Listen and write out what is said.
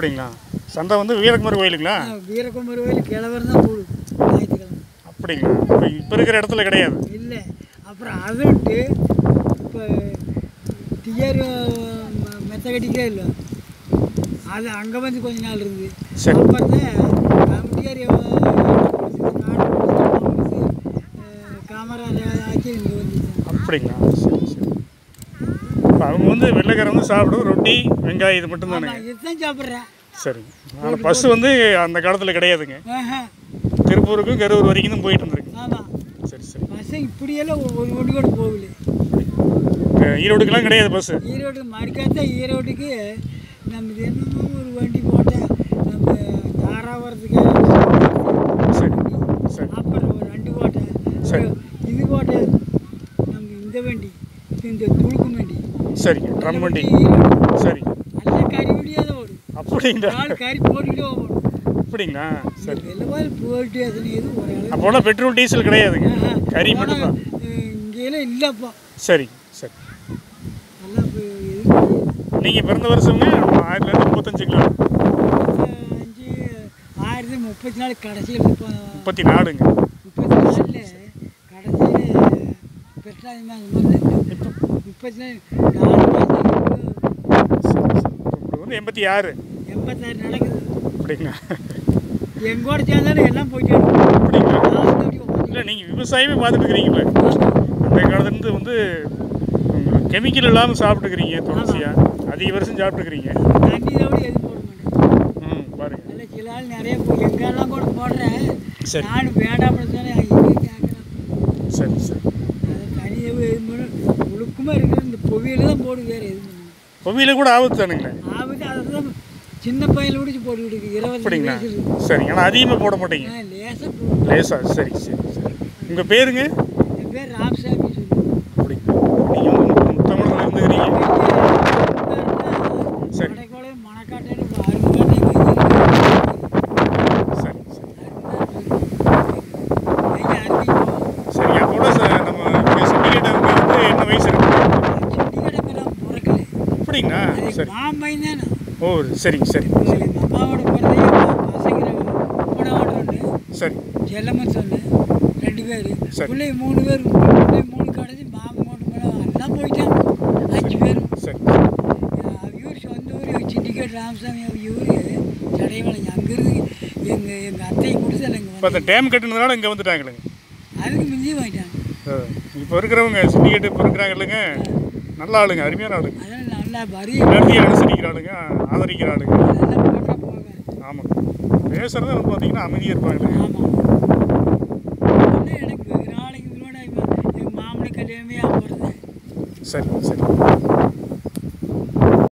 அப்படிங்களா சந்தை வந்து வீரகுமார் கோயிலுங்களா வீரகுமார் கோயில் கிழவர் தான் போடுது ஞாயிற்றுக்கிழமை அப்படிங்களா இப்போ இப்போ இருக்கிற இடத்துல கிடையாது இல்லை அப்புறம் அதை விட்டு இப்போ டிஆர் மெத்த கட்டிக்கே இல்லை அது அங்கே வந்து கொஞ்ச நாள் இருந்து சரி. அப்புறம் தான் டிஆர் காமராஜ் ஆட்சி இங்கே வந்துச்சு அப்படிங்களா சரி சரி இப்போ அவங்க வந்து வெள்ளைக்காரன் வந்து சாப்பிடும் ரொட்டி வெங்காயம் இது மட்டும் தானுங்க நான் இதுதான் சாப்பிட்றேன் சரி ஆனால் பஸ் வந்து அந்த காலத்தில் கிடையாதுங்க ஆஹா திருப்பூருக்கும் கரூர் வரைக்கும் தான் போயிட்டு இருந்திருக்கு ஆமாம் சரி சரி பஸ்ஸு இப்படியெல்லாம் ஒரு ஒன்று கூட போகல அஹ் ஈரோடுக்கெல்லாம் கிடையாது பஸ்ஸு ஈரோடு மறுக்காத்த ஈரோட்டுக்கு நம்ம இது என்னமோ ஒரு வண்டி போட்டேன் நம்ம தாராபுரத்துக்கு சரி சரி அப்புறம் ஒரு வண்டி போட்டேன் சரி. இது போட்டேன் நம்ம இந்த வண்டி இந்த துளுக்கு வண்டி சரிங்க ட்ரம் வண்டி ஈரோடு சரி நல்ல கறி வண்டியாக தான் ஓடும் அப்படிங்களா நாலு கறி போட்டுக்கிட்டே ஓடும் அப்படிங்களா சரி வெள்ளவால் போயிட்டு அதனை எதுவும் ஒரு அளவு அப்போலாம் பெட்ரோல் டீசல் கிடையாதுங்க ஆஹா. கறி ஆனா, மட்டும்தான் அஹ், இங்கெல்லாம் இல்லைப்பா சரி சரி நல்லா இப்போ எதுவும் நீங்கள் பிறந்த வருஷங்க ஆயிரத்தி தொள்ளாயிரத்தி முப்பத்தஞ்சுங்களா அஞ்சு ஆயிரத்தி முப்பத்தி நாலு கடைசியில் இப்போ முப்பத்தி நாலுங்க முப்பத்தி நாலில் கடைசியில் பெட்ராதி மாதம் மாதிரி முப்பத்தி நாலு நாலு மாதம் இப்போ வந்து எண்பத்தி ஆறு எண்பத்தாறு நடக்குது அப்படிங்களா எங்கூட சேர்ந்தாலும் எல்லாம் போயிட்டு அப்படிங்களா நான் இல்லை நீங்கள் விவசாயமே பார்த்துட்டு இருக்கிறீங்களே அந்த காலத்துலேருந்து வந்து உங்களுக்கு கெமிக்கல் இல்லாமல் சாப்பிட்டுக்கிறீங்க தொடர்ச்சியாக அதிக வருஷம் சாப்பிட்டுக்கிறீங்க தண்ணி தவிர எதுவும் போட மாட்டேன் ம் பாருங்க நல்ல சில ஆள் நிறைய போய் எங்கெல்லாம் கூட போடுறேன் சரி. நானும் வேண்டாம்னு சொன்னேன் இங்கே கேட்குறேன் சரி சரி அது தனி எதுவும் எதுவும் பண்ண ஒழுக்கமாக இருக்கிற இந்த பொவியில் தான் போடு வேறு எதுவும் பண்ண மாட்டேன். பொவியில் கூட ஆபத்து தானுங்களே ஆபத்து அதை தான் சின்ன பையன் பிடிச்சி போட்டுக்கிட்டு இருக்கு இருபது அப்படிங்களா வயசு இருக்கு சரி ஆனால் அதிகமாக போட மாட்டீங்க ஆ லேசாக போட்டு லேசா சரி சரி சரி உங்கள் பேருங்க என் பேர் ராமசாமி சொல்லுவேன் அப்படி நீங்கள் வந்து முத்தமிழில் இருந்துக்கிறீங்க சரி. கடைக்கோளை மணக்காட்டை அருங்காட்டை சரி சரி சரி என் கூட ச- நம்ம செக்யூரிட்டருக்கு வந்து என்ன வயசு இருக்கு அப்படிங்களா சரி மாமைன் தானே ஓ சரிங்க சரிங்க சரி எங்கள் அம்மாவோட பிறந்தே பசங்க மூணாவோட ஒன்று சரி செல்லம்மன் சொன்னு ரெண்டு பேர் சரி. பிள்ளை மூணு பேர் பிள்ளை மூணு கடைசி மாமன் மூணு மேடம் எல்லாம் போயிட்டாங்க அஞ்சு பேரும் சரி இவர் சொந்த ஊர் சிண்டிகேட் ராமசாமி இவர் சடையவளை அங்கேருந்து எங்கள் எங்கள் அத்தை கொடுத்தல இங்கே இப்போ அந்த வந்து டேம் கட்டினதுனால இங்கே வந்துட்டாங்களுங்க அதுக்கு மிஞ்சி வாங்கிட்டாங்க இப்போ இருக்கிறவங்க சிண்டிகேட் இப்போ இருக்கிறாங்க இல்லைங்க நல்ல ஆளுங்க அருமையான ஆளுங்க அதெல்லாம் நல்லா வரி எல்லாத்தையும் அனுசரிக்கிற ஆளுங்க ஆதரிக்கிற ஆளுங்க நல்லா போட்டால் போங்க ஆமாங்க பேசுறது வந்து பார்த்தீங்கன்னா அமைதியாக இருப்பாங்க ஆமாம் அதெல்லாம் எனக்கு வெகு நாளைக்கு முன்னாடி எங்கள் மாமனை கல்யாணமே போகிறது சரி சரி